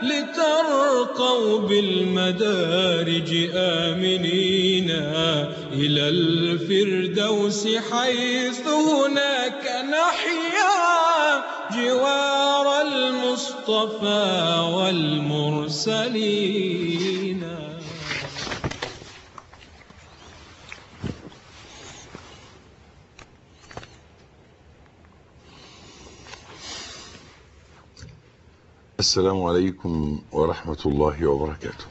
لترقوا بالمدارج آمنين إلى الفردوس حيث هناك نحيا جوار المصطفى والمرسلين السلام عليكم ورحمة الله وبركاته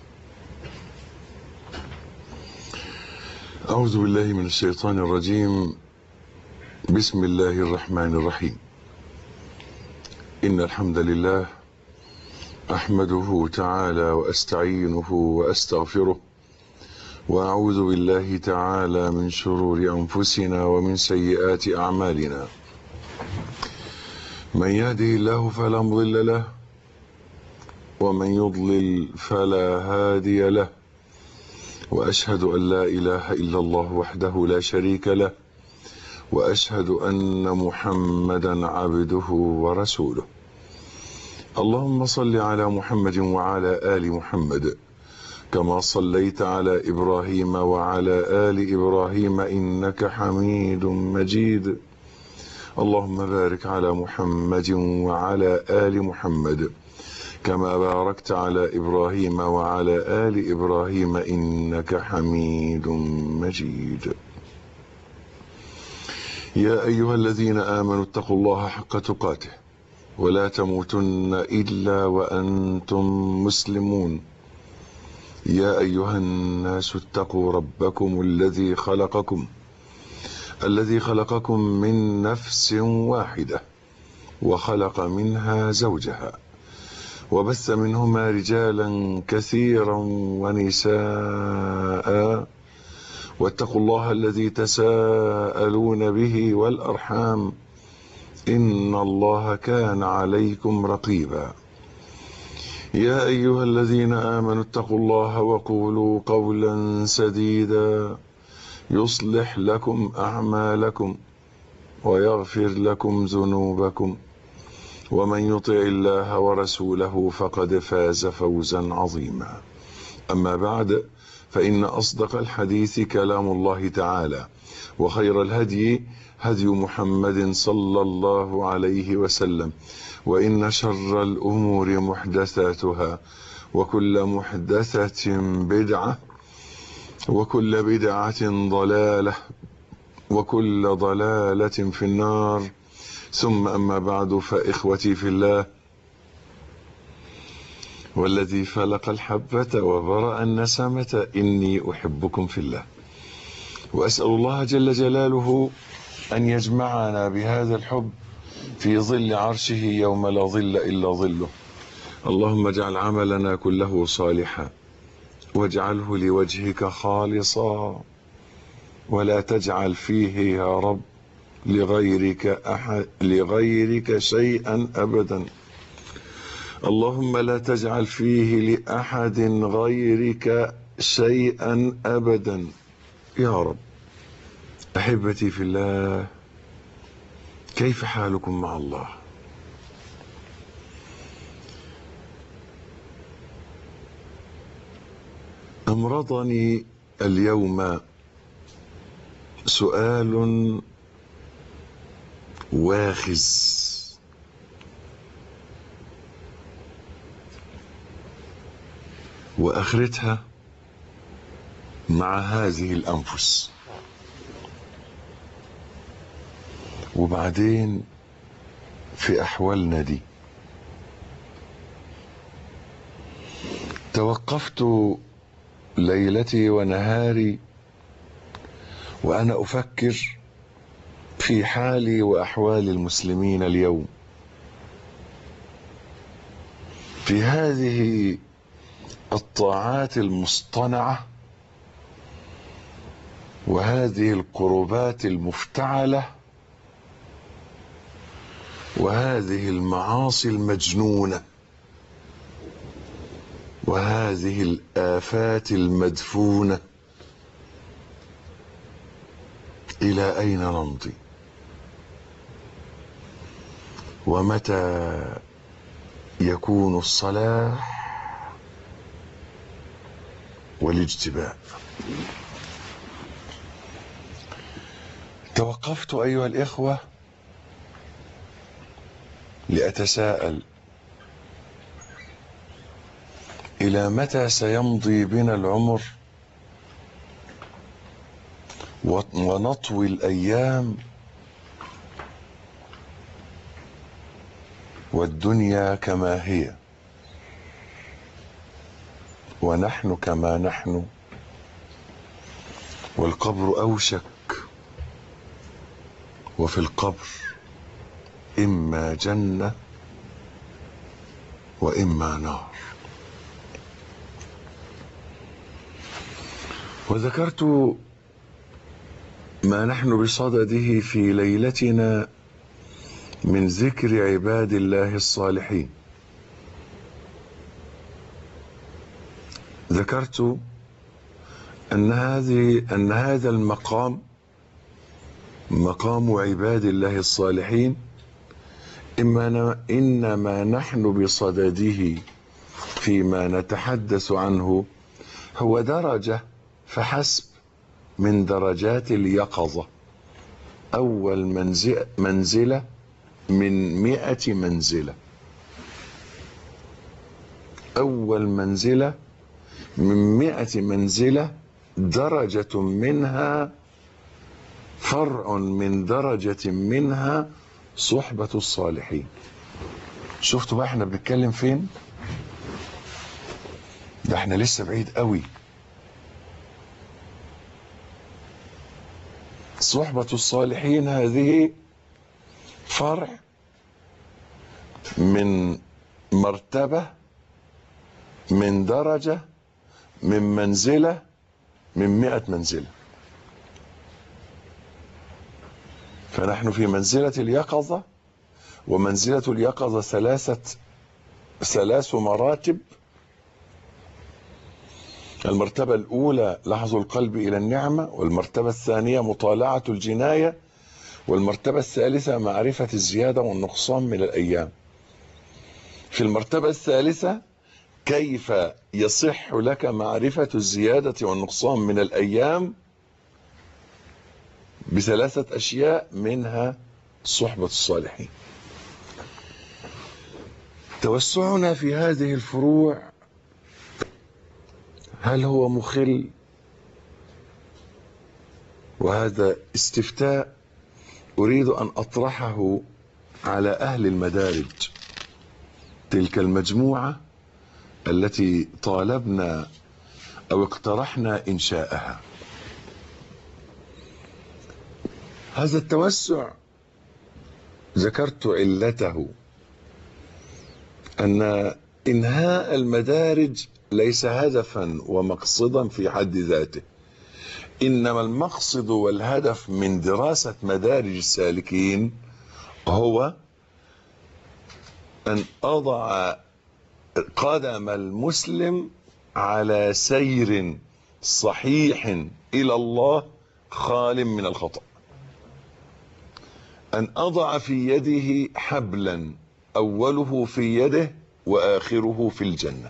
أعوذ بالله من الشيطان الرجيم بسم الله الرحمن الرحيم إن الحمد لله أحمده تعالى وأستعينه وأستغفره وأعوذ بالله تعالى من شرور أنفسنا ومن سيئات أعمالنا من يهده الله فلا مضل له ومن يضلل فلا هادي له واشهد ان لا اله الا الله وحده لا شريك له واشهد ان محمدا عبده ورسوله اللهم صل على محمد وعلى ال محمد كما صليت على ابراهيم وعلى ال ابراهيم انك حميد مجيد اللهم بارك على محمد وعلى ال محمد كما باركت على ابراهيم وعلى ال ابراهيم انك حميد مجيد يا ايها الذين امنوا اتقوا الله حق تقاته ولا تموتن الا وانتم مسلمون يا ايها الناس اتقوا ربكم الذي خلقكم الذي خلقكم من نفس واحده وخلق منها زوجها وبث منهما رجالا كثيرا ونساء واتقوا الله الذي تساءلون به والارحام ان الله كان عليكم رقيبا يا ايها الذين امنوا اتقوا الله وقولوا قولا سديدا يصلح لكم اعمالكم ويغفر لكم ذنوبكم ومن يطع الله ورسوله فقد فاز فوزا عظيما اما بعد فان اصدق الحديث كلام الله تعالى وخير الهدي هدي محمد صلى الله عليه وسلم وان شر الامور محدثاتها وكل محدثه بدعه وكل بدعه ضلاله وكل ضلاله في النار ثم أما بعد فإخوتي في الله والذي فلق الحبة وبرأ النسمة إني أحبكم في الله وأسأل الله جل جلاله أن يجمعنا بهذا الحب في ظل عرشه يوم لا ظل إلا ظله اللهم اجعل عملنا كله صالحا واجعله لوجهك خالصا ولا تجعل فيه يا رب لغيرك أحد لغيرك شيئا أبدا اللهم لا تجعل فيه لأحد غيرك شيئا أبدا يا رب أحبتي في الله كيف حالكم مع الله أمرضني اليوم سؤال واخز واخرتها مع هذه الانفس وبعدين في احوالنا دي توقفت ليلتي ونهاري وانا افكر في حالي واحوال المسلمين اليوم في هذه الطاعات المصطنعه وهذه القربات المفتعله وهذه المعاصي المجنونه وهذه الافات المدفونه الى اين نمضي ومتى يكون الصلاح والاجتباء توقفت أيها الإخوة لأتساءل إلى متى سيمضي بنا العمر ونطوي الأيام والدنيا كما هي ونحن كما نحن والقبر أوشك وفي القبر إما جنة وإما نار وذكرت ما نحن بصدده في ليلتنا من ذكر عباد الله الصالحين ذكرت أن هذه أن هذا المقام مقام عباد الله الصالحين إما إنما نحن بصدده فيما نتحدث عنه هو درجة فحسب من درجات اليقظة أول منزل منزلة من مئة منزلة أول منزلة من مئة منزلة درجة منها فرع من درجة منها صحبة الصالحين شفتوا بقى احنا بنتكلم فين ده احنا لسه بعيد قوي صحبة الصالحين هذه فرع من مرتبة من درجة من منزلة من مئة منزلة فنحن في منزلة اليقظة ومنزلة اليقظة ثلاثة ثلاث مراتب المرتبة الأولى لحظ القلب إلى النعمة والمرتبة الثانية مطالعة الجناية والمرتبة الثالثة معرفة الزيادة والنقصان من الأيام في المرتبة الثالثة كيف يصح لك معرفة الزيادة والنقصان من الأيام بثلاثة أشياء منها صحبة الصالحين توسعنا في هذه الفروع هل هو مخل وهذا استفتاء أريد أن أطرحه على أهل المدارج تلك المجموعة التي طالبنا أو اقترحنا إنشاءها هذا التوسع ذكرت علته أن إنهاء المدارج ليس هدفا ومقصدا في حد ذاته إنما المقصد والهدف من دراسة مدارج السالكين هو أن أضع قدم المسلم على سير صحيح إلى الله خال من الخطأ أن أضع في يده حبلا أوله في يده وآخره في الجنة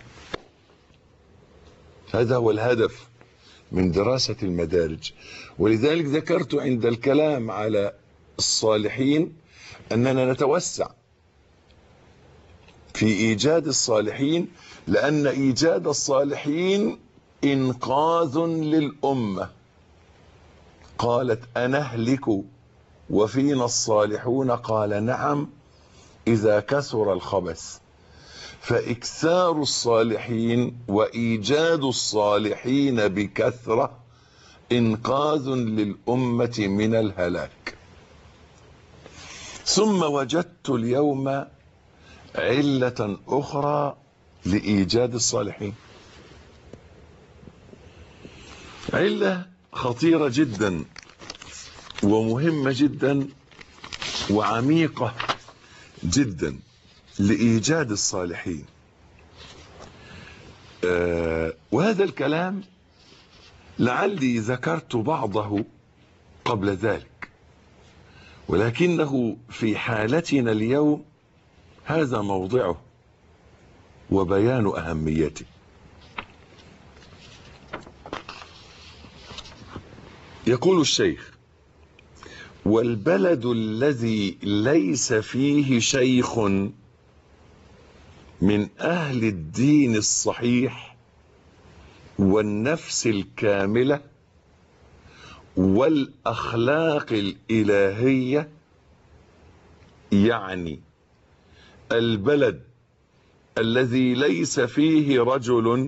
هذا هو الهدف من دراسة المدارج ولذلك ذكرت عند الكلام على الصالحين أننا نتوسع في إيجاد الصالحين لأن إيجاد الصالحين إنقاذ للأمة قالت أنهلك وفينا الصالحون قال نعم إذا كثر الخبث فإكثار الصالحين وإيجاد الصالحين بكثرة إنقاذ للأمة من الهلاك ثم وجدت اليوم علة أخرى لإيجاد الصالحين علة خطيرة جدا ومهمة جدا وعميقة جدا لإيجاد الصالحين آه وهذا الكلام لعلي ذكرت بعضه قبل ذلك ولكنه في حالتنا اليوم هذا موضعه وبيان أهميته يقول الشيخ والبلد الذي ليس فيه شيخ من اهل الدين الصحيح والنفس الكامله والاخلاق الالهيه يعني البلد الذي ليس فيه رجل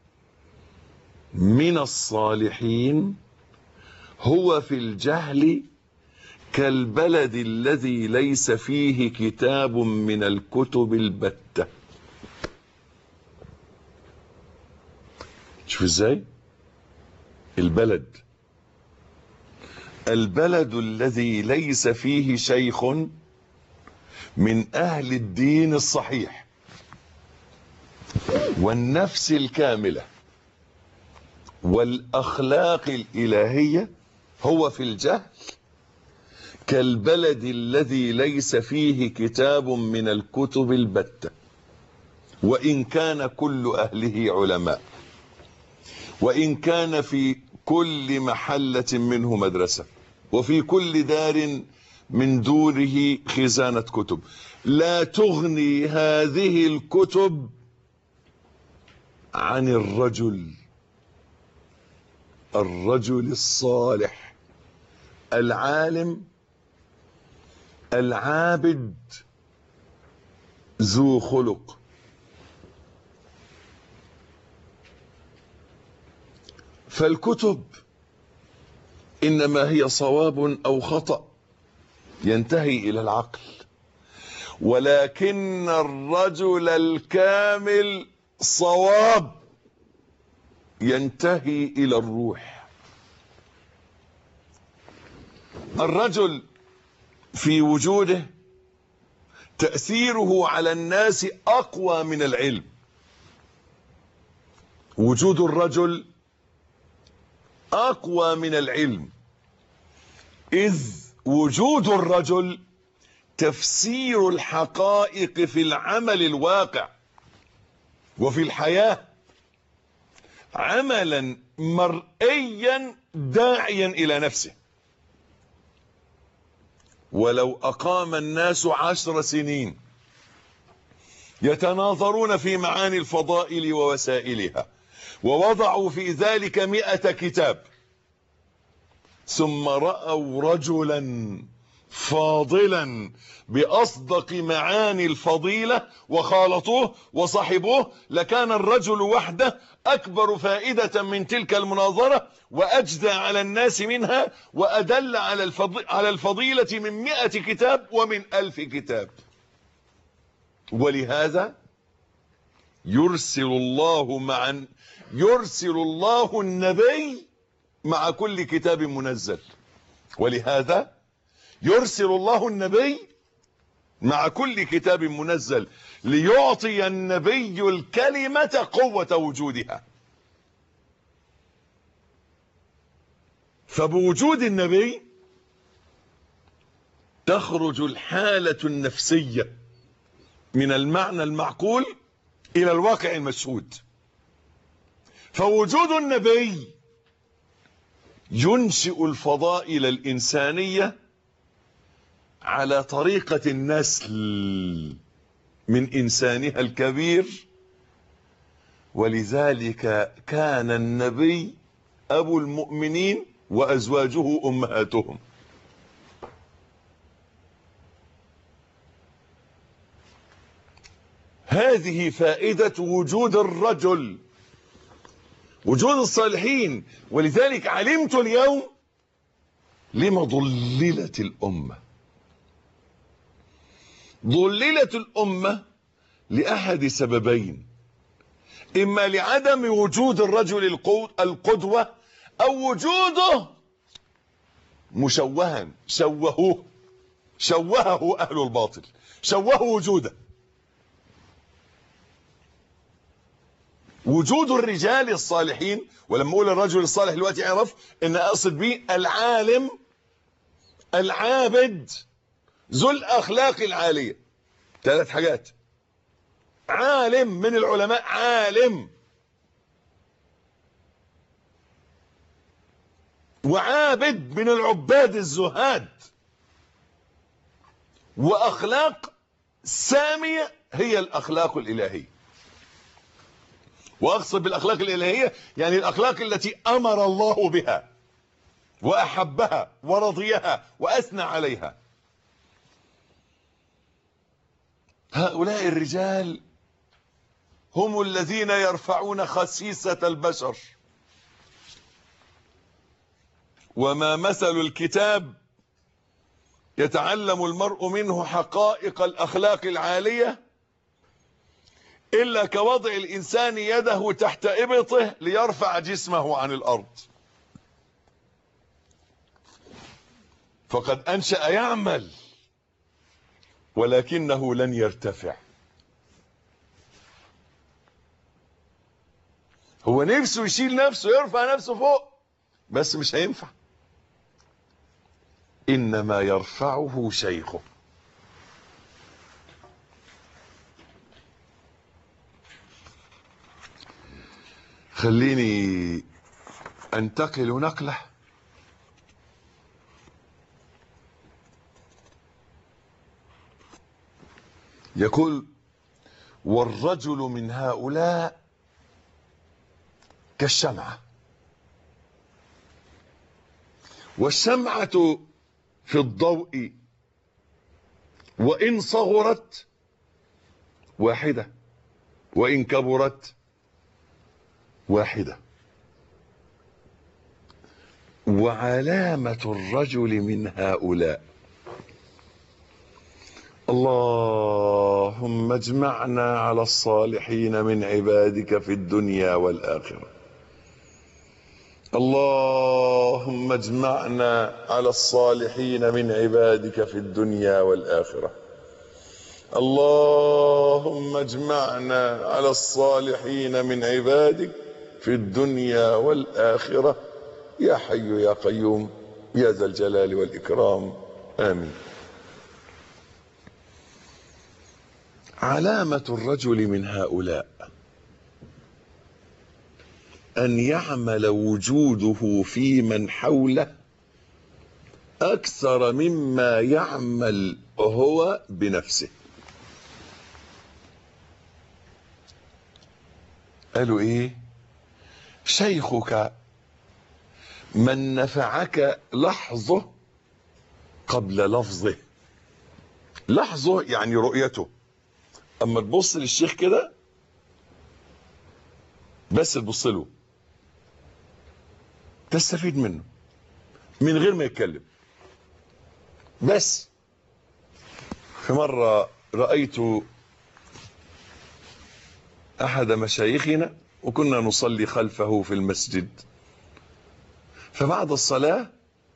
من الصالحين هو في الجهل كالبلد الذي ليس فيه كتاب من الكتب البتة شوف ازاي البلد البلد الذي ليس فيه شيخ من اهل الدين الصحيح والنفس الكامله والاخلاق الالهيه هو في الجهل كالبلد الذي ليس فيه كتاب من الكتب البته وان كان كل اهله علماء وان كان في كل محله منه مدرسه وفي كل دار من دوره خزانه كتب لا تغني هذه الكتب عن الرجل الرجل الصالح العالم العابد ذو خلق فالكتب انما هي صواب او خطا ينتهي الى العقل ولكن الرجل الكامل صواب ينتهي الى الروح الرجل في وجوده تاثيره على الناس اقوى من العلم وجود الرجل اقوى من العلم اذ وجود الرجل تفسير الحقائق في العمل الواقع وفي الحياه عملا مرئيا داعيا الى نفسه ولو اقام الناس عشر سنين يتناظرون في معاني الفضائل ووسائلها ووضعوا في ذلك مئة كتاب ثم رأوا رجلا فاضلا بأصدق معاني الفضيلة وخالطوه وصحبوه لكان الرجل وحده أكبر فائدة من تلك المناظرة وأجدى على الناس منها وأدل على على الفضيلة من مئة كتاب ومن ألف كتاب ولهذا يرسل الله مع يرسل الله النبي مع كل كتاب منزل ولهذا يرسل الله النبي مع كل كتاب منزل ليعطي النبي الكلمة قوة وجودها فبوجود النبي تخرج الحالة النفسية من المعنى المعقول إلى الواقع المشهود فوجود النبي ينشئ الفضائل الإنسانية على طريقة النسل من إنسانها الكبير ولذلك كان النبي أبو المؤمنين وأزواجه أمهاتهم هذه فائدة وجود الرجل وجود الصالحين ولذلك علمت اليوم لما ضللت الأمة ضللت الأمة لأحد سببين إما لعدم وجود الرجل القدوة أو وجوده مشوها شوهوه شوهه أهل الباطل شوهوا وجوده وجود الرجال الصالحين ولما اقول الرجل الصالح دلوقتي اعرف ان اقصد به العالم العابد ذو الاخلاق العاليه ثلاث حاجات عالم من العلماء عالم وعابد من العباد الزهاد واخلاق ساميه هي الاخلاق الالهيه واقصد بالاخلاق الالهيه يعني الاخلاق التي امر الله بها واحبها ورضيها واثنى عليها هؤلاء الرجال هم الذين يرفعون خسيسه البشر وما مثل الكتاب يتعلم المرء منه حقائق الاخلاق العاليه الا كوضع الانسان يده تحت ابطه ليرفع جسمه عن الارض فقد انشا يعمل ولكنه لن يرتفع هو نفسه يشيل نفسه يرفع نفسه فوق بس مش هينفع انما يرفعه شيخه خليني انتقل نقله يقول والرجل من هؤلاء كالشمعه والشمعه في الضوء وان صغرت واحده وان كبرت واحده وعلامه الرجل من هؤلاء اللهم اجمعنا على الصالحين من عبادك في الدنيا والاخره اللهم اجمعنا على الصالحين من عبادك في الدنيا والاخره اللهم اجمعنا على الصالحين من عبادك في الدنيا والاخره يا حي يا قيوم يا ذا الجلال والاكرام امين علامه الرجل من هؤلاء ان يعمل وجوده في من حوله اكثر مما يعمل هو بنفسه قالوا ايه شيخك من نفعك لحظه قبل لفظه لحظه يعني رؤيته اما تبص للشيخ كده بس تبص له تستفيد منه من غير ما يتكلم بس في مرة رأيت أحد مشايخنا وكنا نصلي خلفه في المسجد فبعد الصلاة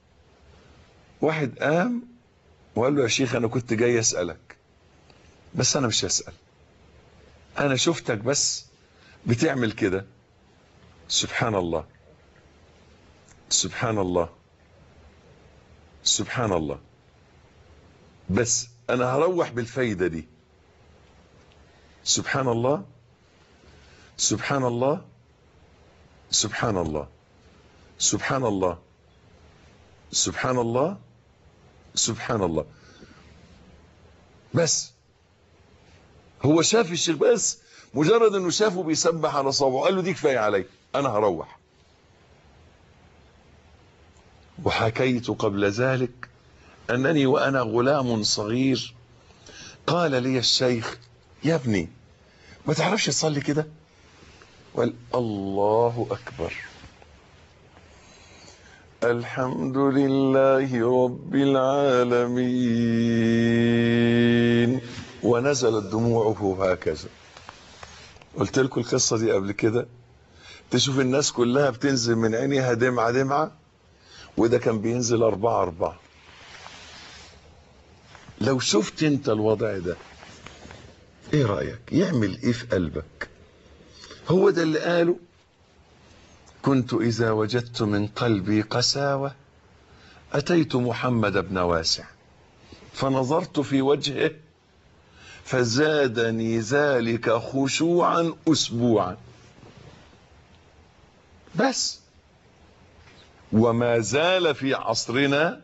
واحد قام وقال له يا شيخ أنا كنت جاي أسألك بس أنا مش هسأل أنا شفتك بس بتعمل كده سبحان الله سبحان الله سبحان الله بس انا هروح بالفايده دي سبحان الله سبحان الله سبحان الله سبحان الله سبحان الله سبحان الله بس هو شاف الشيخ بس مجرد انه شافه بيسبح على صوابعه قال له دي كفايه علي انا هروح وحكيت قبل ذلك انني وانا غلام صغير قال لي الشيخ يا ابني ما تعرفش تصلي كده قال الله اكبر الحمد لله رب العالمين ونزلت دموعه هكذا قلت لكم القصه دي قبل كده تشوف الناس كلها بتنزل من عينيها دمعه دمعه وده كان بينزل أربعة أربعة لو شفت انت الوضع ده ايه رأيك يعمل ايه في قلبك هو ده اللي قاله كنت إذا وجدت من قلبي قساوة أتيت محمد بن واسع فنظرت في وجهه فزادني ذلك خشوعا أسبوعا بس وما زال في عصرنا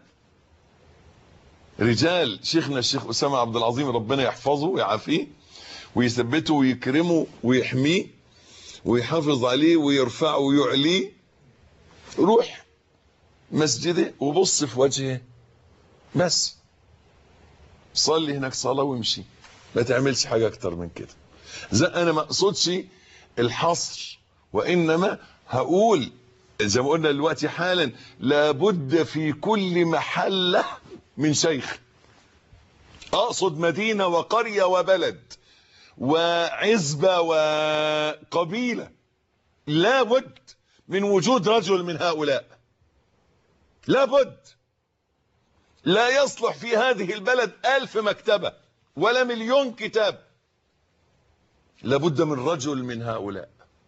رجال شيخنا الشيخ أسامة عبد العظيم ربنا يحفظه ويعافيه ويثبته ويكرمه ويحميه ويحافظ عليه ويرفعه ويعليه روح مسجده وبص في وجهه بس صلي هناك صلاة وامشي ما تعملش حاجة اكتر من كده زي انا ما اقصدش الحصر وانما هقول زي ما قلنا دلوقتي حالا لابد في كل محلة من شيخ اقصد مدينة وقرية وبلد وعزبة وقبيلة لابد من وجود رجل من هؤلاء لابد لا يصلح في هذه البلد ألف مكتبة ولا مليون كتاب لابد من رجل من هؤلاء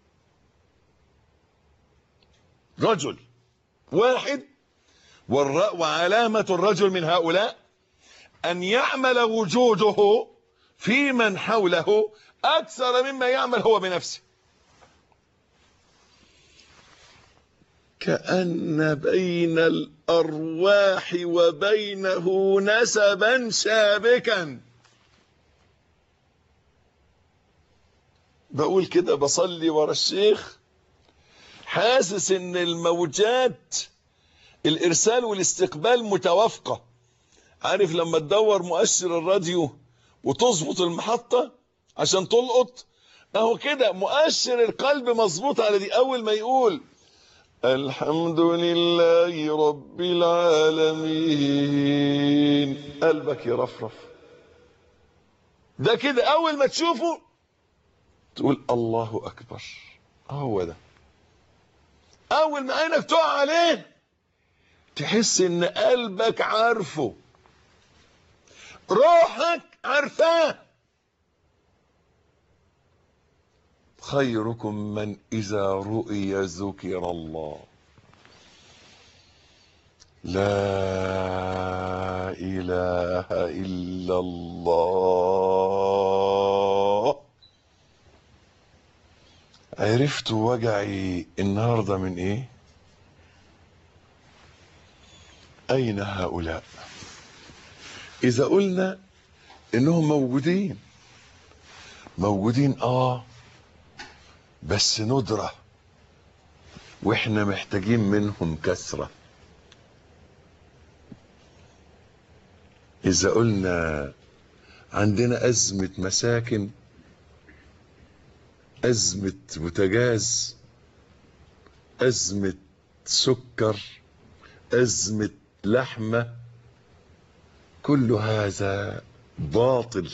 رجل واحد والر- وعلامة الرجل من هؤلاء أن يعمل وجوده في من حوله أكثر مما يعمل هو بنفسه كأن بين الأرواح وبينه نسبا شابكا بقول كده بصلي ورا الشيخ حاسس ان الموجات الارسال والاستقبال متوافقة عارف لما تدور مؤشر الراديو وتظبط المحطة عشان تلقط اهو كده مؤشر القلب مظبوط على دي اول ما يقول الحمد لله رب العالمين قلبك يرفرف ده كده اول ما تشوفه تقول الله اكبر هو ده اول ما عينك تقع عليه تحس ان قلبك عارفه روحك عارفاه خيركم من اذا رؤي ذكر الله لا اله الا الله عرفت وجعي النهارده من ايه اين هؤلاء اذا قلنا انهم موجودين موجودين اه بس ندرة واحنا محتاجين منهم كثرة اذا قلنا عندنا ازمة مساكن ازمة بوتاجاز ازمة سكر ازمة لحمة كل هذا باطل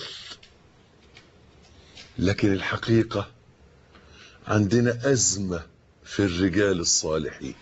لكن الحقيقة عندنا أزمة في الرجال الصالحين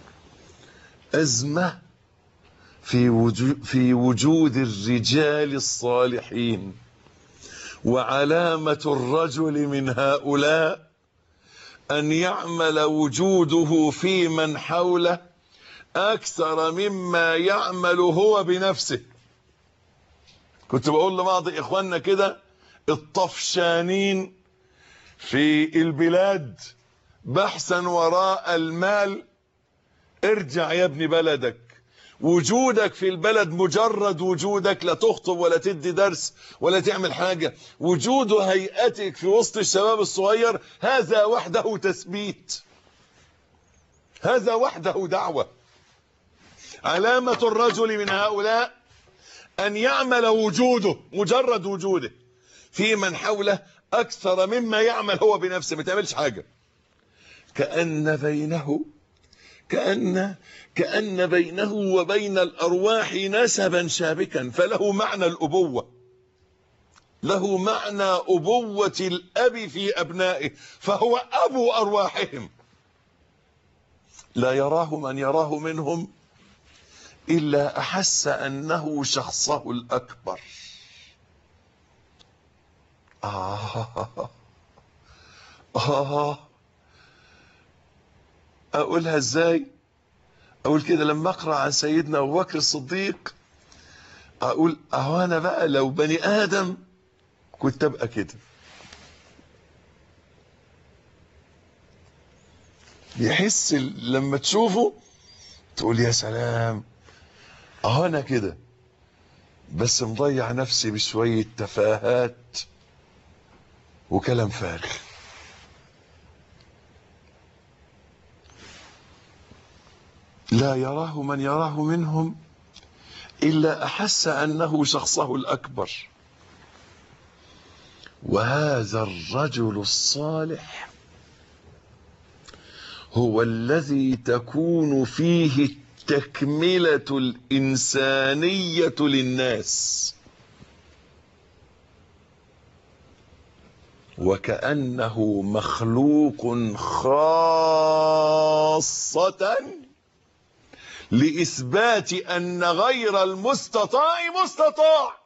أزمة في وجود, في وجود الرجال الصالحين وعلامة الرجل من هؤلاء أن يعمل وجوده في من حوله أكثر مما يعمل هو بنفسه كنت بقول لبعض إخواننا كده الطفشانين في البلاد بحثا وراء المال ارجع يا ابن بلدك وجودك في البلد مجرد وجودك لا تخطب ولا تدي درس ولا تعمل حاجة وجود هيئتك في وسط الشباب الصغير هذا وحده تثبيت هذا وحده دعوة علامة الرجل من هؤلاء أن يعمل وجوده مجرد وجوده في من حوله أكثر مما يعمل هو بنفسه ما تعملش حاجة كأن بينه كأن كأن بينه وبين الأرواح نسبا شابكا فله معنى الأبوة له معنى أبوة الأب في أبنائه فهو أبو أرواحهم لا يراه من يراه منهم إلا أحس أنه شخصه الأكبر آه آه أقولها إزاي أقول كده لما أقرأ عن سيدنا أبو بكر الصديق أقول أهو أنا بقى لو بني آدم كنت أبقى كده يحس لما تشوفه تقول يا سلام اه انا كده بس مضيع نفسي بشوية تفاهات وكلام فارغ لا يراه من يراه منهم إلا أحس أنه شخصه الأكبر وهذا الرجل الصالح هو الذي تكون فيه التكملة الإنسانية للناس وكأنه مخلوق خاصة لإثبات أن غير المستطاع مستطاع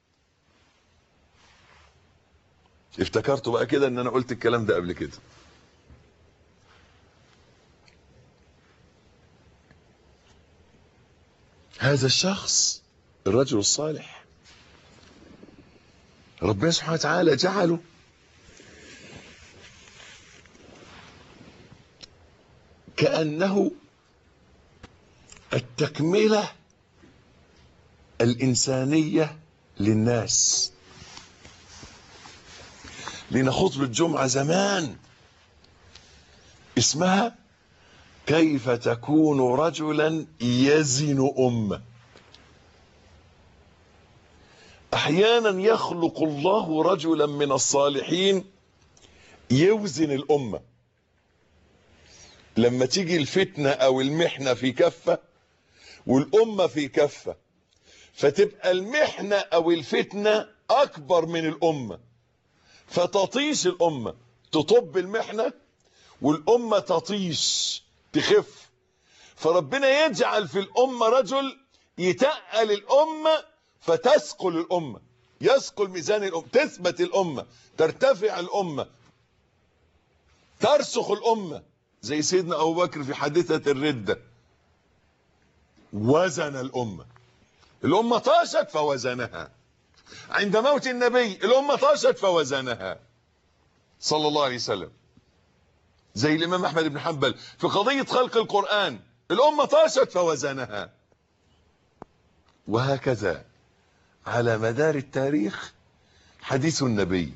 افتكرت بقى كده ان انا قلت الكلام ده قبل كده هذا الشخص الرجل الصالح ربنا سبحانه وتعالى جعله كأنه التكملة الإنسانية للناس لنا خطبة جمعة زمان اسمها كيف تكون رجلا يزن أمة أحيانا يخلق الله رجلا من الصالحين يوزن الأمة لما تيجي الفتنة أو المحنة في كفة والأمة في كفة فتبقى المحنة أو الفتنة أكبر من الأمة فتطيش الأمة تطب المحنة والأمة تطيش تخف فربنا يجعل في الأمة رجل يتقل الأمة فتثقل الأمة يثقل ميزان الأمة تثبت الأمة ترتفع الأمة ترسخ الأمة زي سيدنا أبو بكر في حادثة الردة وزن الأمة الأمة طاشت فوزنها عند موت النبي الأمة طاشت فوزنها صلى الله عليه وسلم زي الإمام أحمد بن حنبل في قضية خلق القرآن الأمة طاشت فوزنها وهكذا على مدار التاريخ حديث النبي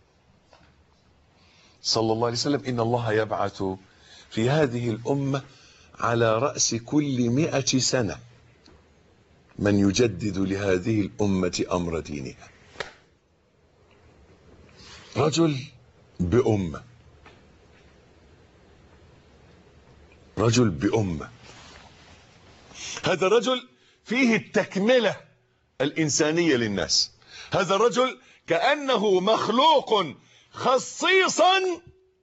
صلى الله عليه وسلم إن الله يبعث في هذه الأمة على رأس كل مئة سنة من يجدد لهذه الأمة أمر دينها رجل بأمة رجل بأمة هذا الرجل فيه التكملة الإنسانية للناس هذا الرجل كأنه مخلوق خصيصا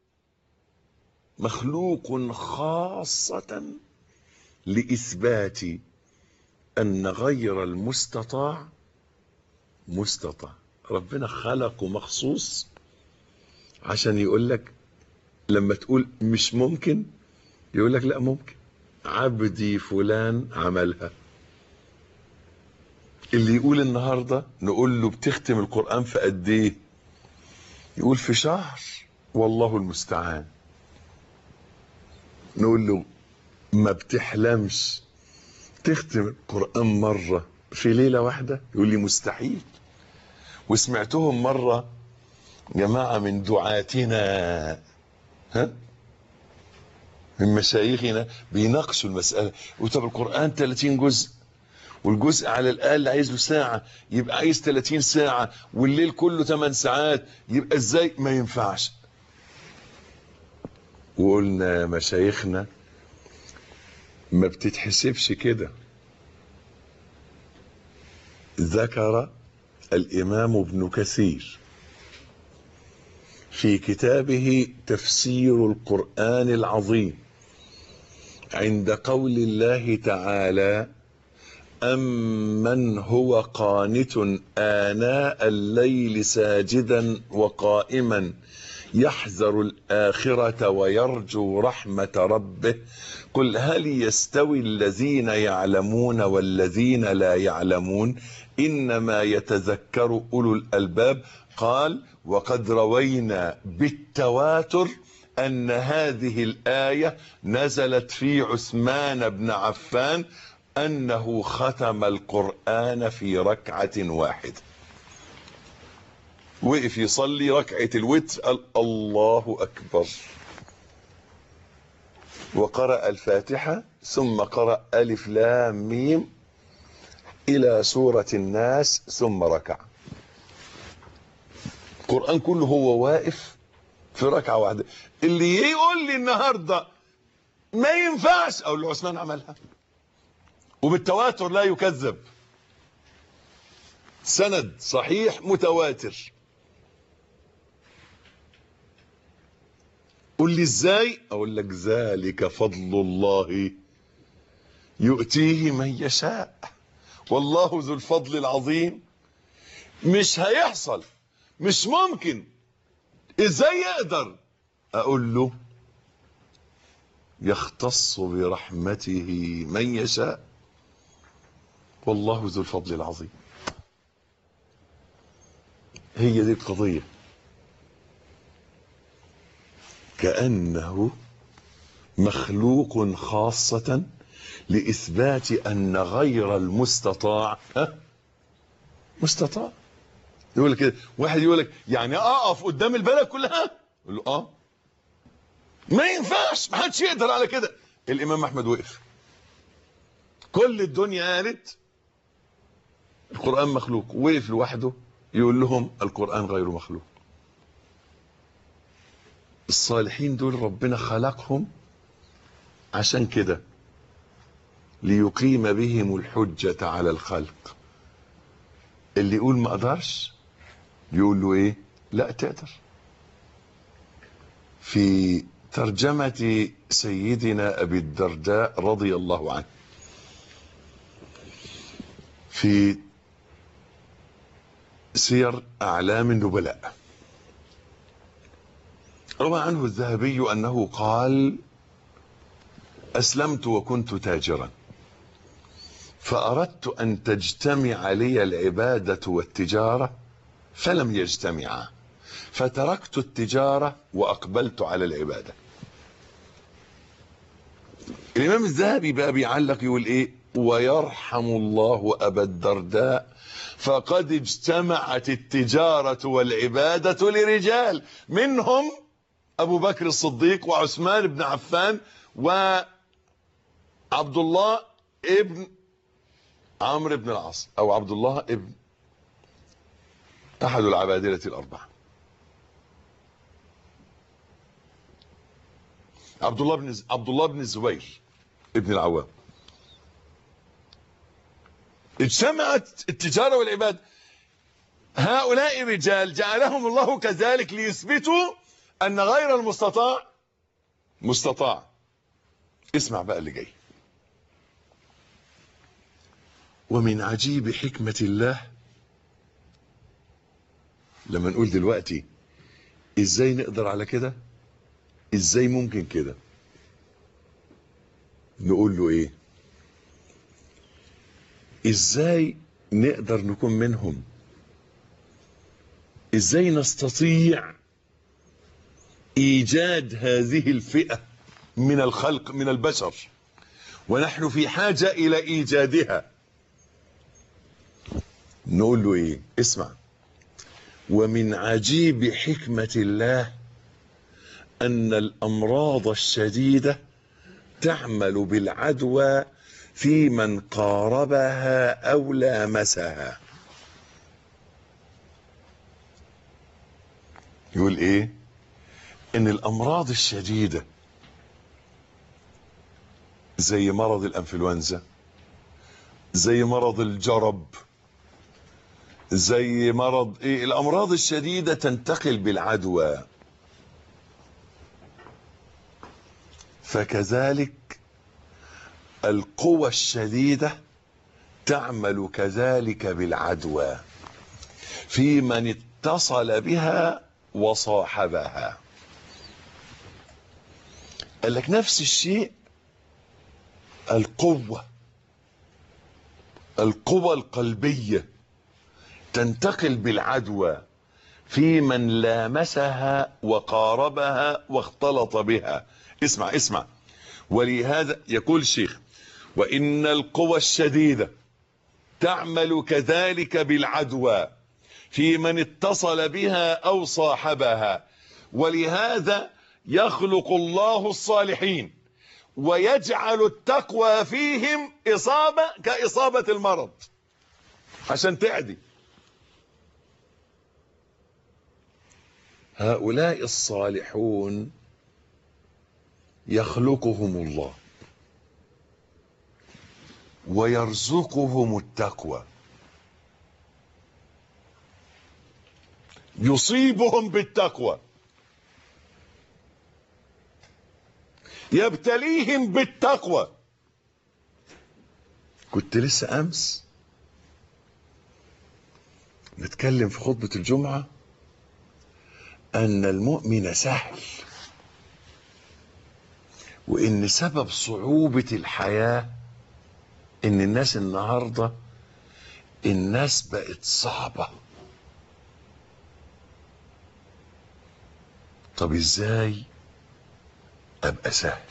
مخلوق خاصة لإثبات أن غير المستطاع مستطاع ربنا خلقه مخصوص عشان يقول لك لما تقول مش ممكن يقول لك لا ممكن عبدي فلان عملها اللي يقول النهارده نقول له بتختم القرآن في قد ايه يقول في شهر والله المستعان نقول له ما بتحلمش تختم القرآن مرة في ليلة واحدة يقول لي مستحيل وسمعتهم مرة جماعة من دعاتنا ها من مشايخنا بيناقشوا المسألة وطب القرآن 30 جزء والجزء على الأقل عايز له ساعة يبقى عايز 30 ساعة والليل كله 8 ساعات يبقى ازاي ما ينفعش وقلنا مشايخنا ما بتتحسبش كده ذكر الإمام ابن كثير في كتابه تفسير القرآن العظيم عند قول الله تعالى أمن هو قانت آناء الليل ساجدا وقائما يحذر الآخرة ويرجو رحمة ربه قل هل يستوي الذين يعلمون والذين لا يعلمون إنما يتذكر أولو الألباب قال وقد روينا بالتواتر أن هذه الآية نزلت في عثمان بن عفان أنه ختم القرآن في ركعة واحدة وقف يصلي ركعة الوتر قال الله أكبر وقرأ الفاتحة ثم قرأ ألف لام ميم إلى سورة الناس ثم ركع القرآن كله هو واقف في ركعة واحدة اللي يقول لي النهاردة ما ينفعش أقول له عثمان عملها وبالتواتر لا يكذب سند صحيح متواتر قول لي ازاي اقول لك ذلك فضل الله يؤتيه من يشاء والله ذو الفضل العظيم مش هيحصل مش ممكن ازاي يقدر اقول له يختص برحمته من يشاء والله ذو الفضل العظيم هي دي القضيه كأنه مخلوق خاصة لإثبات أن غير المستطاع ها مستطاع يقول لك كده واحد يقول لك يعني أقف قدام البلد كلها يقول له آه ما ينفعش ما حدش يقدر على كده الإمام أحمد وقف كل الدنيا قالت القرآن مخلوق وقف لوحده يقول لهم القرآن غير مخلوق الصالحين دول ربنا خلقهم عشان كده ليقيم بهم الحجة على الخلق اللي يقول ما اقدرش يقول له ايه لا تقدر في ترجمة سيدنا ابي الدرداء رضي الله عنه في سير اعلام النبلاء روى عنه الذهبي أنه قال أسلمت وكنت تاجرا فأردت أن تجتمع لي العبادة والتجارة فلم يجتمعا فتركت التجارة وأقبلت على العبادة الإمام الذهبي بقى بيعلق يقول إيه ويرحم الله أبا الدرداء فقد اجتمعت التجارة والعبادة لرجال منهم أبو بكر الصديق وعثمان بن عفان وعبد الله ابن عمرو بن العاص أو عبد الله ابن أحد العبادلة الأربعة عبد الله بن عبد الله بن الزبير ابن العوام اجتمعت التجارة والعبادة هؤلاء رجال جعلهم الله كذلك ليثبتوا أن غير المستطاع مستطاع اسمع بقى اللي جاي ومن عجيب حكمة الله لما نقول دلوقتي ازاي نقدر على كده ازاي ممكن كده نقول له ايه ازاي نقدر نكون منهم ازاي نستطيع ايجاد هذه الفئة من الخلق من البشر ونحن في حاجة الى ايجادها نقول له ايه اسمع ومن عجيب حكمة الله ان الامراض الشديدة تعمل بالعدوى في من قاربها او لامسها يقول ايه ان الامراض الشديدة زي مرض الانفلونزا زي مرض الجرب زي مرض ايه الامراض الشديدة تنتقل بالعدوى فكذلك القوى الشديدة تعمل كذلك بالعدوى في من اتصل بها وصاحبها قال لك نفس الشيء القوة القوة القلبية تنتقل بالعدوى في من لامسها وقاربها واختلط بها اسمع اسمع ولهذا يقول الشيخ وإن القوى الشديدة تعمل كذلك بالعدوى في من اتصل بها أو صاحبها ولهذا يخلق الله الصالحين ويجعل التقوى فيهم إصابة كإصابة المرض عشان تعدي هؤلاء الصالحون يخلقهم الله ويرزقهم التقوى يصيبهم بالتقوى يبتليهم بالتقوى كنت لسه امس نتكلم في خطبة الجمعة ان المؤمن سهل وان سبب صعوبة الحياة ان الناس النهاردة الناس بقت صعبة طب ازاي ابقى سهل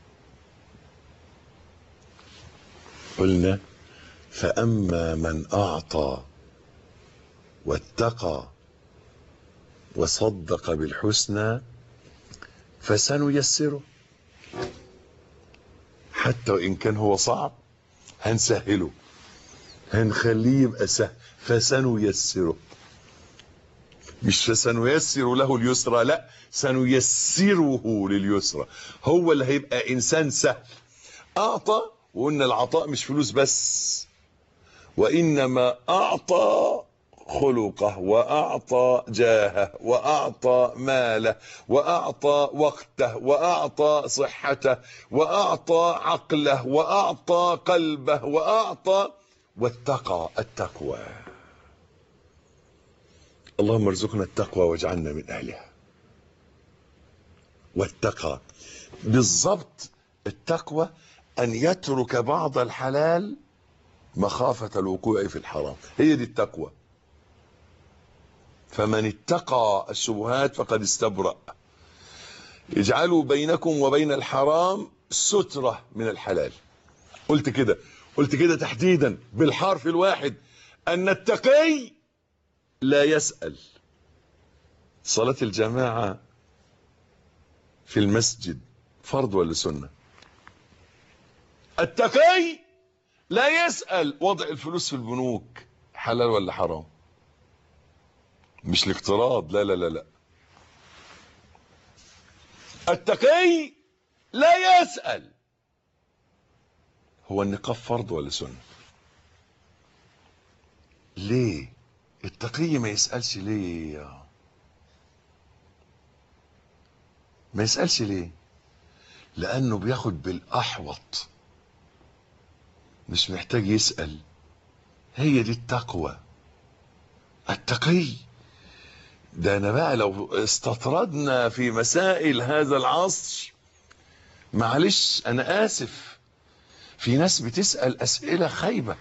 قلنا فاما من اعطى واتقى وصدق بالحسنى فسنيسره حتى وان كان هو صعب هنسهله هنخليه يبقى سهل فسنيسره مش فسنيسر له اليسرى لا سنيسره لليسرى هو اللي هيبقى انسان سهل اعطى وقلنا العطاء مش فلوس بس وانما اعطى خلقه واعطى جاهه واعطى ماله واعطى وقته واعطى صحته واعطى عقله واعطى قلبه واعطى واتقى التقوى اللهم ارزقنا التقوى واجعلنا من اهلها والتقى بالضبط التقوى ان يترك بعض الحلال مخافة الوقوع في الحرام هي دي التقوى فمن اتقى الشبهات فقد استبرأ اجعلوا بينكم وبين الحرام سترة من الحلال قلت كده قلت كده تحديدا بالحرف الواحد ان التقي لا يسأل صلاة الجماعة في المسجد فرض ولا سنة التقي لا يسأل وضع الفلوس في البنوك حلال ولا حرام مش الاقتراض لا لا لا لا التقي لا يسأل هو النقاب فرض ولا سنة ليه التقي ما يسألش ليه ما يسألش ليه لأنه بياخد بالأحوط مش محتاج يسأل هي دي التقوى التقي ده أنا بقى لو استطردنا في مسائل هذا العصر معلش أنا آسف في ناس بتسأل أسئلة خايبة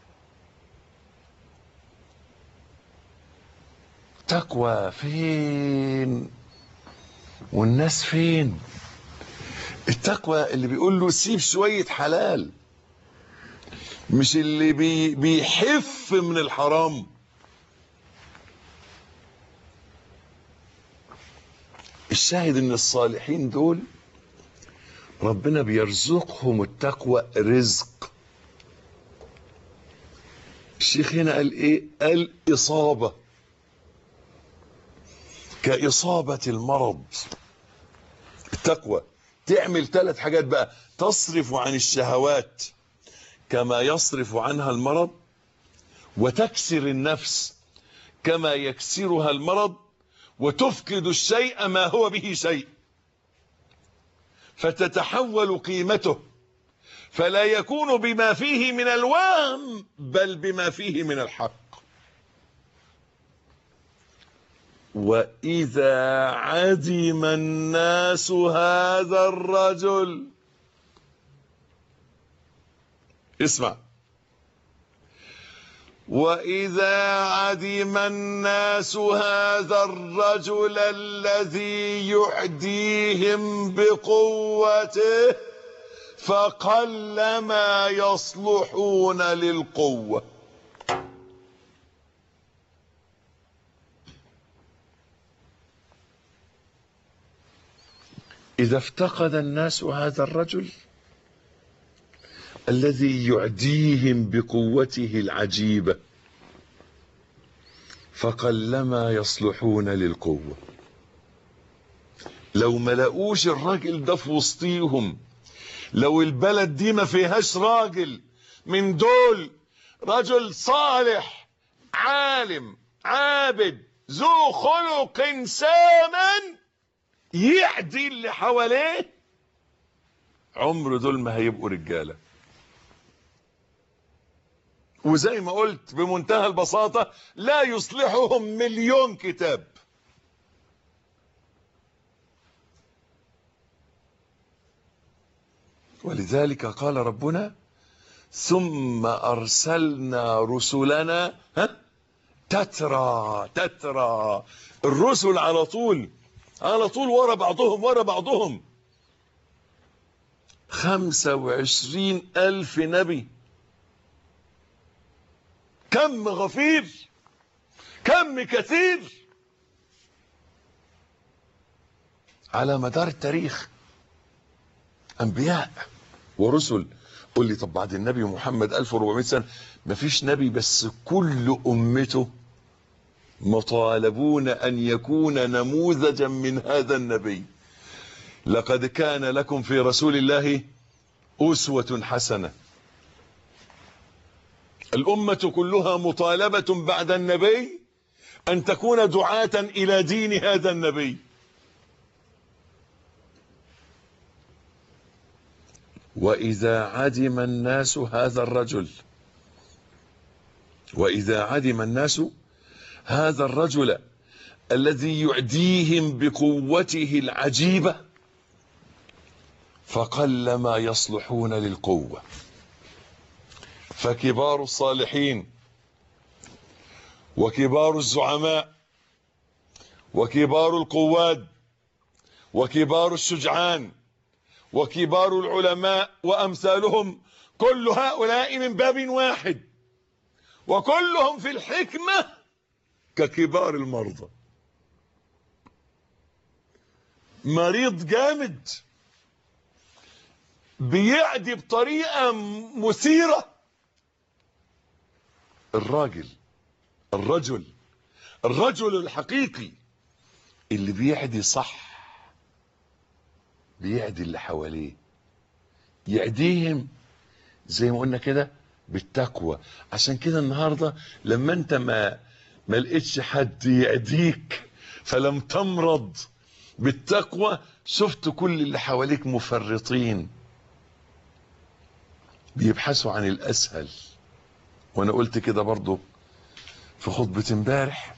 تقوى فين والناس فين التقوى اللي بيقول له سيب شوية حلال مش اللي بي بيحف من الحرام الشاهد ان الصالحين دول ربنا بيرزقهم التقوى رزق الشيخ هنا قال ايه قال اصابه كاصابه المرض التقوى تعمل ثلاث حاجات بقى تصرف عن الشهوات كما يصرف عنها المرض وتكسر النفس كما يكسرها المرض وتفقد الشيء ما هو به شيء فتتحول قيمته فلا يكون بما فيه من الوهم بل بما فيه من الحق واذا عدم الناس هذا الرجل وإذا عدم الناس هذا الرجل الذي يعديهم بقوته فقل ما يصلحون للقوة إذا افتقد الناس هذا الرجل الذي يعديهم بقوته العجيبة فقلما يصلحون للقوة لو ما لقوش الراجل ده في وسطيهم لو البلد دي ما فيهاش راجل من دول رجل صالح عالم عابد ذو خلق سامن يعدي اللي حواليه عمر دول ما هيبقوا رجاله وزي ما قلت بمنتهى البساطة لا يصلحهم مليون كتاب ولذلك قال ربنا ثم أرسلنا رسلنا ها تترى تترى الرسل على طول على طول ورا بعضهم ورا بعضهم خمسة وعشرين ألف نبي كم غفير كم كثير على مدار التاريخ انبياء ورسل قل لي طب بعد النبي محمد 1400 سنه مفيش نبي بس كل امته مطالبون ان يكون نموذجا من هذا النبي لقد كان لكم في رسول الله اسوه حسنه الأمة كلها مطالبة بعد النبي أن تكون دعاة إلى دين هذا النبي وإذا عدم الناس هذا الرجل وإذا عدم الناس هذا الرجل الذي يعديهم بقوته العجيبة فقل ما يصلحون للقوه فكبار الصالحين وكبار الزعماء وكبار القواد وكبار الشجعان وكبار العلماء وامثالهم كل هؤلاء من باب واحد وكلهم في الحكمه ككبار المرضى مريض جامد بيعدي بطريقه مثيره الراجل الرجل الرجل الحقيقي اللي بيعدي صح بيعدي اللي حواليه يعديهم زي ما قلنا كده بالتقوى عشان كده النهارده لما انت ما ما لقيتش حد يعديك فلم تمرض بالتقوى شفت كل اللي حواليك مفرطين بيبحثوا عن الاسهل وانا قلت كده برضو في خطبة امبارح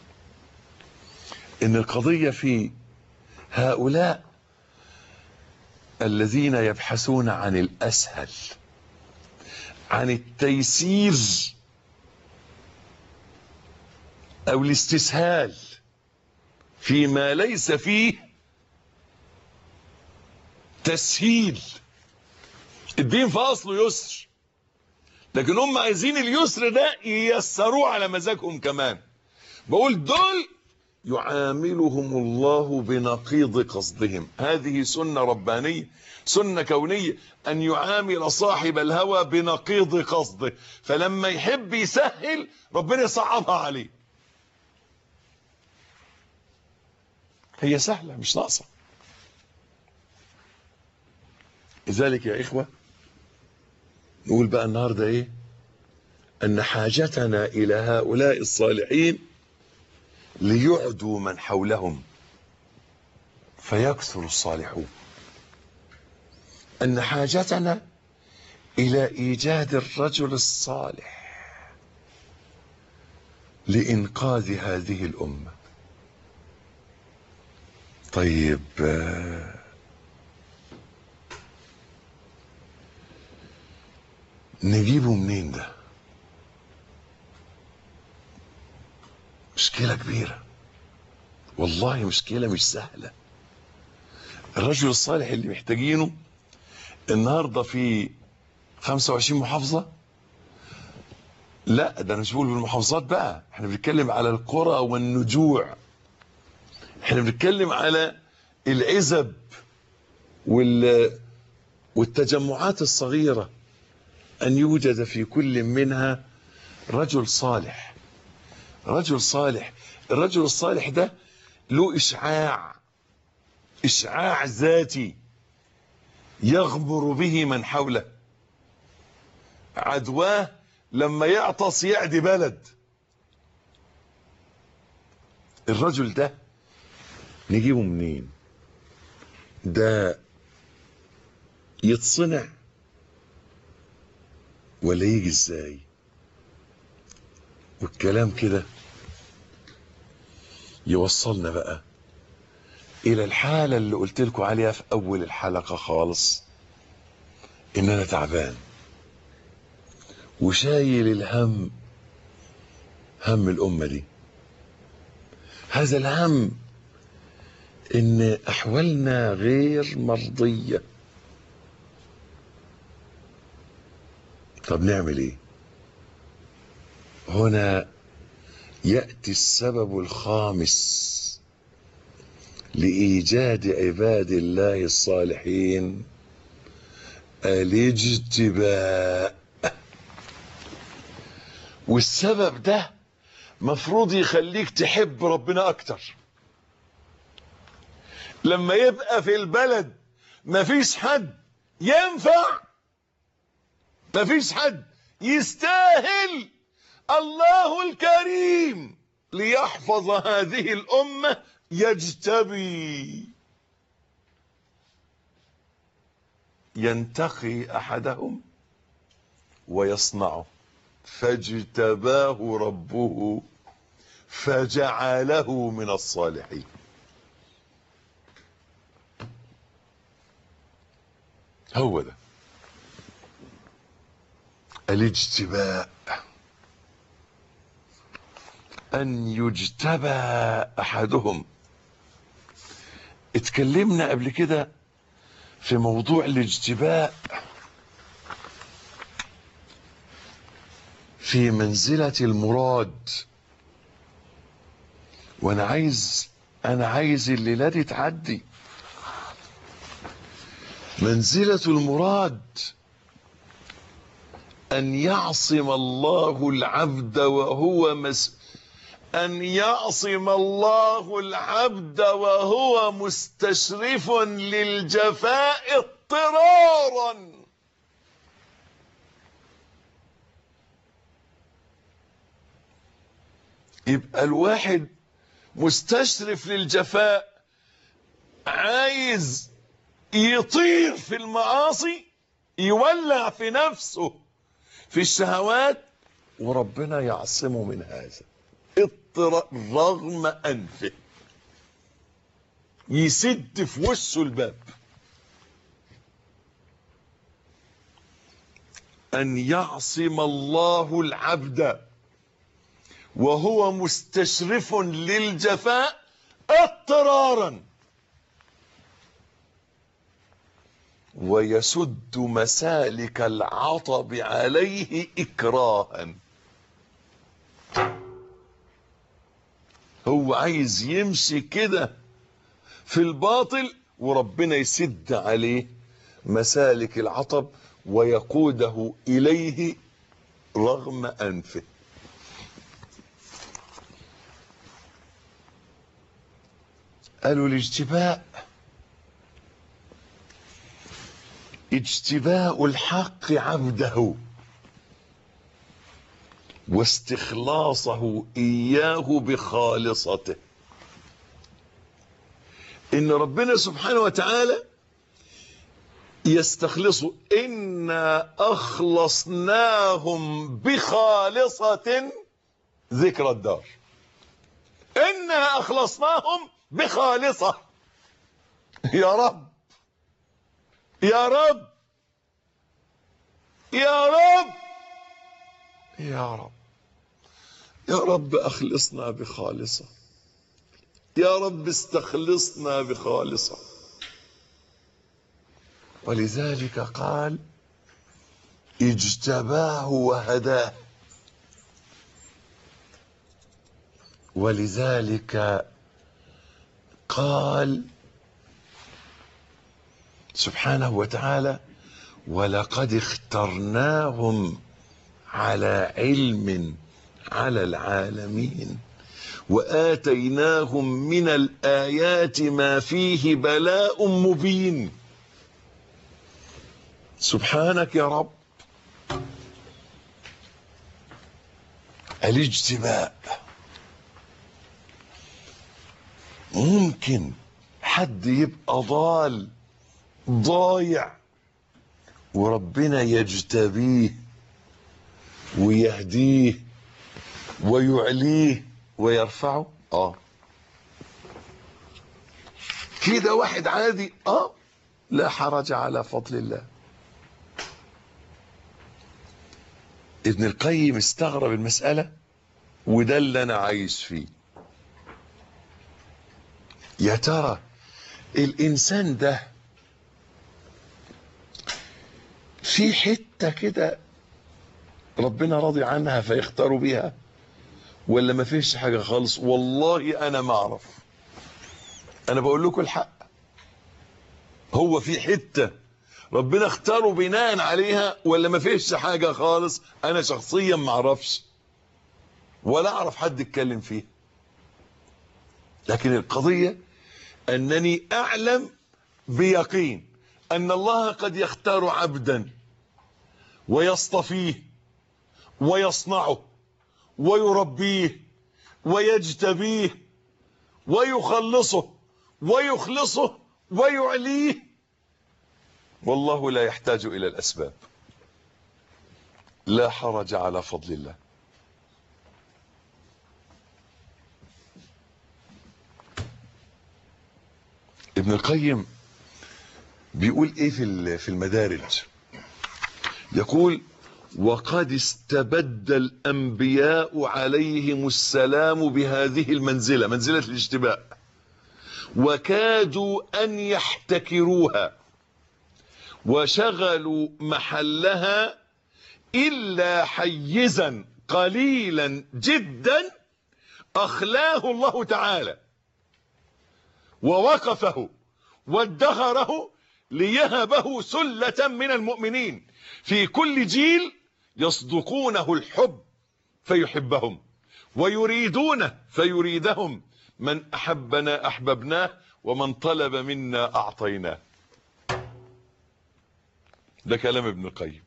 ان القضية في هؤلاء الذين يبحثون عن الاسهل عن التيسير او الاستسهال فيما ليس فيه تسهيل الدين في اصله يسر لكن هم عايزين اليسر ده ييسروه على مزاجهم كمان بقول دول يعاملهم الله بنقيض قصدهم هذه سنة ربانية سنة كونية أن يعامل صاحب الهوى بنقيض قصده فلما يحب يسهل ربنا يصعبها عليه هي سهلة مش ناقصة لذلك يا إخوة نقول بقى النهاردة إيه أن حاجتنا إلى هؤلاء الصالحين ليعدوا من حولهم فيكثر الصالحون أن حاجتنا إلى إيجاد الرجل الصالح لإنقاذ هذه الأمة طيب نجيبه منين ده مشكلة كبيرة والله مشكلة مش سهلة الرجل الصالح اللي محتاجينه النهاردة في 25 محافظة لا ده انا مش بقول بالمحافظات بقى احنا بنتكلم على القرى والنجوع احنا بنتكلم على العزب وال والتجمعات الصغيرة أن يوجد في كل منها رجل صالح رجل صالح الرجل الصالح ده له إشعاع إشعاع ذاتي يغمر به من حوله عدواه لما يعطس يعدي بلد الرجل ده نجيبه منين ده يتصنع ولا يجي ازاي والكلام كده يوصلنا بقى الى الحالة اللي قلت لكم عليها في اول الحلقة خالص ان انا تعبان وشايل الهم هم الامة دي هذا الهم ان احوالنا غير مرضية طب نعمل ايه هنا يأتي السبب الخامس لإيجاد عباد الله الصالحين الاجتباء والسبب ده مفروض يخليك تحب ربنا اكتر لما يبقى في البلد مفيش حد ينفع مفيش حد يستاهل الله الكريم ليحفظ هذه الأمة يجتبي ينتقي أحدهم ويصنعه فاجتباه ربه فجعله من الصالحين هو ده الاجتباء ان يجتبى احدهم اتكلمنا قبل كده في موضوع الاجتباء في منزلة المراد وانا عايز انا عايز الليلة دي تعدي منزلة المراد أن يعصم الله العبد وهو مس أن يعصم الله العبد وهو مستشرف للجفاء اضطرارا يبقى الواحد مستشرف للجفاء عايز يطير في المعاصي يولع في نفسه في الشهوات وربنا يعصمه من هذا اضطر رغم انفه يسد في وشه الباب ان يعصم الله العبد وهو مستشرف للجفاء اضطرارا ويسد مسالك العطب عليه اكراها هو عايز يمشي كده في الباطل وربنا يسد عليه مسالك العطب ويقوده اليه رغم انفه قالوا الاجتباء اجتباء الحق عبده واستخلاصه اياه بخالصته ان ربنا سبحانه وتعالى يستخلصه انا اخلصناهم بخالصه ذكر الدار انا اخلصناهم بخالصه يا رب يا رب يا رب يا رب يا رب أخلصنا بخالصة يا رب استخلصنا بخالصة ولذلك قال اجتباه وهداه ولذلك قال سبحانه وتعالى ولقد اخترناهم على علم على العالمين واتيناهم من الايات ما فيه بلاء مبين سبحانك يا رب الاجتباء ممكن حد يبقى ضال ضايع وربنا يجتبيه ويهديه ويعليه ويرفعه اه كده واحد عادي اه لا حرج على فضل الله ابن القيم استغرب المسألة وده اللي انا عايش فيه يا ترى الانسان ده في حتة كده ربنا راضي عنها فيختاروا بيها ولا ما فيش حاجة خالص والله انا ما اعرف انا بقول لكم الحق هو في حتة ربنا اختاره بناء عليها ولا ما فيش حاجة خالص انا شخصيا ما اعرفش ولا اعرف حد يتكلم فيه لكن القضية انني اعلم بيقين ان الله قد يختار عبدا ويصطفيه ويصنعه ويربيه ويجتبيه ويخلصه ويخلصه ويعليه والله لا يحتاج الى الاسباب لا حرج على فضل الله ابن القيم بيقول ايه في في المدارج يقول وقد استبد الانبياء عليهم السلام بهذه المنزله منزله الاشتباء وكادوا ان يحتكروها وشغلوا محلها الا حيزا قليلا جدا اخلاه الله تعالى ووقفه وادخره ليهبه سلة من المؤمنين في كل جيل يصدقونه الحب فيحبهم ويريدونه فيريدهم من أحبنا أحببناه ومن طلب منا أعطيناه ده كلام ابن القيم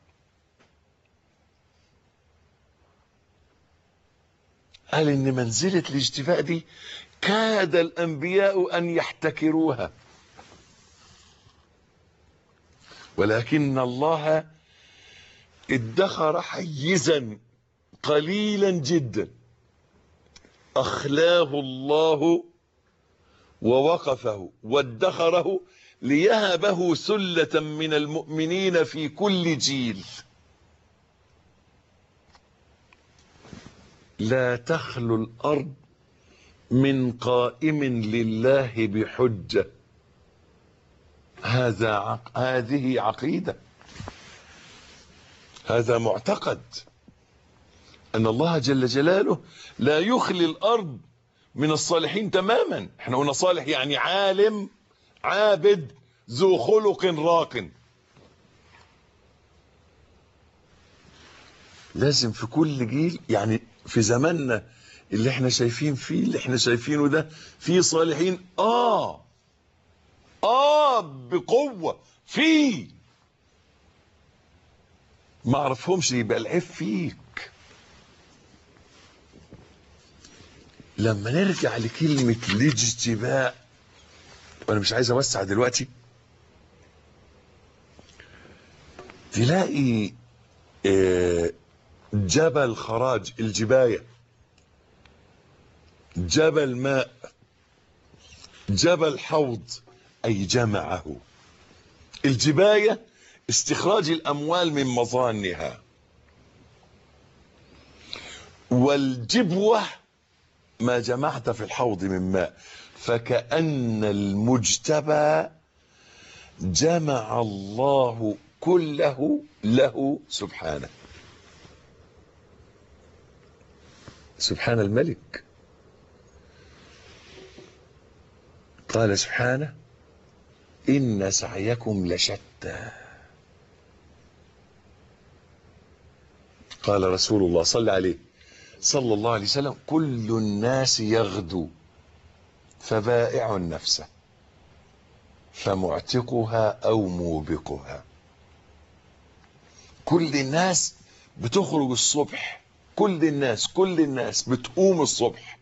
قال ان منزلة الاجتفاء دي كاد الانبياء ان يحتكروها ولكن الله ادخر حيزا قليلا جدا اخلاه الله ووقفه وادخره ليهبه سلة من المؤمنين في كل جيل لا تخلو الارض من قائم لله بحجه هذا عق... هذه عقيده هذا معتقد ان الله جل جلاله لا يخلي الارض من الصالحين تماما احنا قلنا صالح يعني عالم عابد ذو خلق راق لازم في كل جيل يعني في زماننا اللي احنا شايفين فيه اللي احنا شايفينه ده في صالحين اه اه بقوة في ما اعرفهمش يبقى العيب فيك لما نرجع لكلمة الاجتباء وانا مش عايز اوسع دلوقتي تلاقي آه جبل خراج الجباية جبل ماء جبل حوض أي جمعه الجباية استخراج الأموال من مظانها والجبوة ما جمعت في الحوض من ماء فكأن المجتبى جمع الله كله له سبحانه سبحان الملك قال سبحانه إن سعيكم لشتى قال رسول الله صلى عليه صلى الله عليه وسلم كل الناس يغدو فبائع نفسه فمعتقها أو موبقها كل الناس بتخرج الصبح كل الناس كل الناس بتقوم الصبح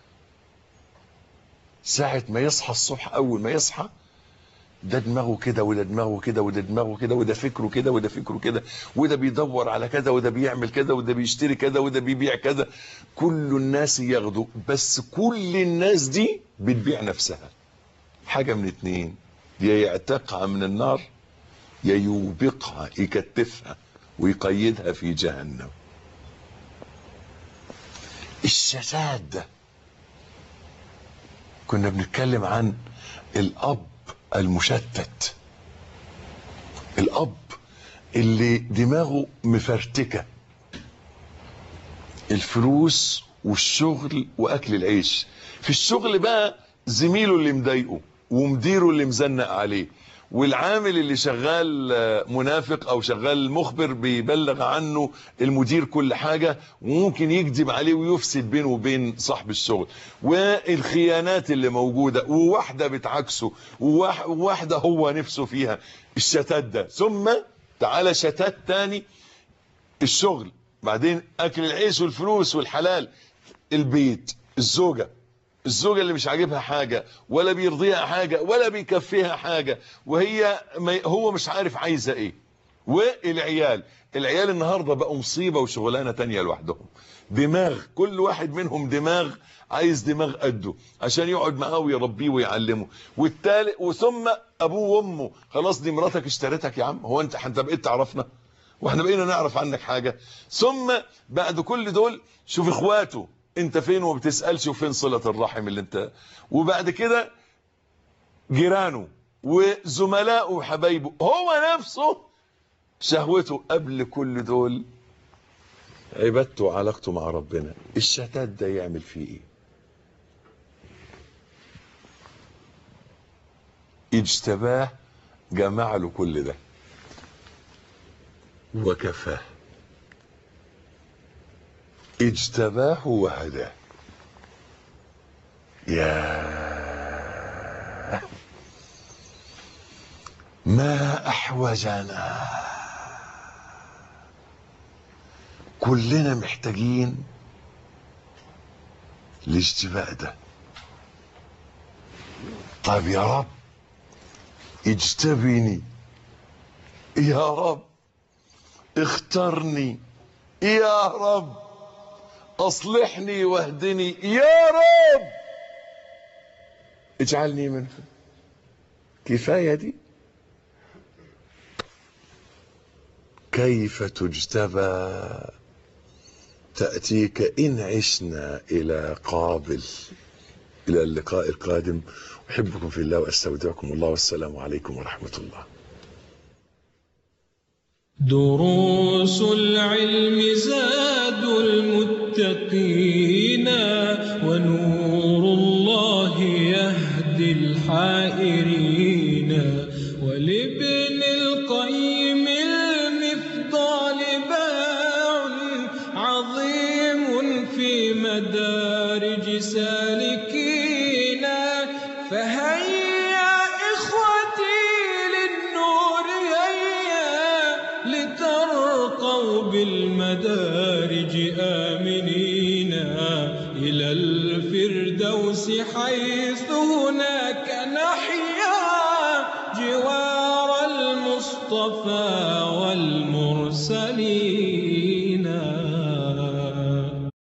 ساعة ما يصحى الصبح أول ما يصحى ده دماغه كده وده دماغه كده وده دماغه كده وده فكره كده وده فكره كده وده بيدور على كذا وده بيعمل كذا وده بيشتري كذا وده بيبيع كذا كل الناس ياخدوا بس كل الناس دي بتبيع نفسها حاجة من اتنين يا يعتقها من النار يا يوبقها يكتفها ويقيدها في جهنم الشتات ده كنا بنتكلم عن الاب المشتت الاب اللي دماغه مفرتكه الفلوس والشغل واكل العيش في الشغل بقى زميله اللي مضايقه ومديره اللي مزنق عليه والعامل اللي شغال منافق او شغال مخبر بيبلغ عنه المدير كل حاجة وممكن يكذب عليه ويفسد بينه وبين صاحب الشغل والخيانات اللي موجودة وواحدة بتعكسه وواحدة هو نفسه فيها الشتات ده ثم تعالى شتات تاني الشغل بعدين اكل العيش والفلوس والحلال البيت الزوجة الزوجة اللي مش عاجبها حاجة ولا بيرضيها حاجة ولا بيكفيها حاجة وهي هو مش عارف عايزة ايه والعيال العيال النهاردة بقوا مصيبة وشغلانة تانية لوحدهم دماغ كل واحد منهم دماغ عايز دماغ قده عشان يقعد معاه ويربيه ويعلمه والتالت وثم ابوه وامه خلاص دي مراتك اشتريتك يا عم هو انت انت بقيت تعرفنا واحنا بقينا نعرف عنك حاجة ثم بعد كل دول شوف اخواته انت فين وما بتسالش وفين صله الرحم اللي انت وبعد كده جيرانه وزملائه وحبايبه هو نفسه شهوته قبل كل دول عبادته وعلاقته مع ربنا الشتات ده يعمل فيه ايه اجتباه جمع له كل ده وكفاه اجتباه وهداه يا ما احوجنا كلنا محتاجين الاجتباء ده طيب يا رب اجتبني يا رب اخترني يا رب اصلحني واهدني يا رب اجعلني منه كفايه دي كيف تجتبى تاتيك ان عشنا الى قابل الى اللقاء القادم احبكم في الله واستودعكم الله والسلام عليكم ورحمه الله دروس العلم زاد المتقين ونور الله يهدي الحائرين ولابن القيم المفضال باع عظيم في مدارج سالكين فهيا إخوتي للنور هيا لترقوا بالمدارج آمنين إلى الفردوس حيث هناك نحيا جوار المصطفى والمرسل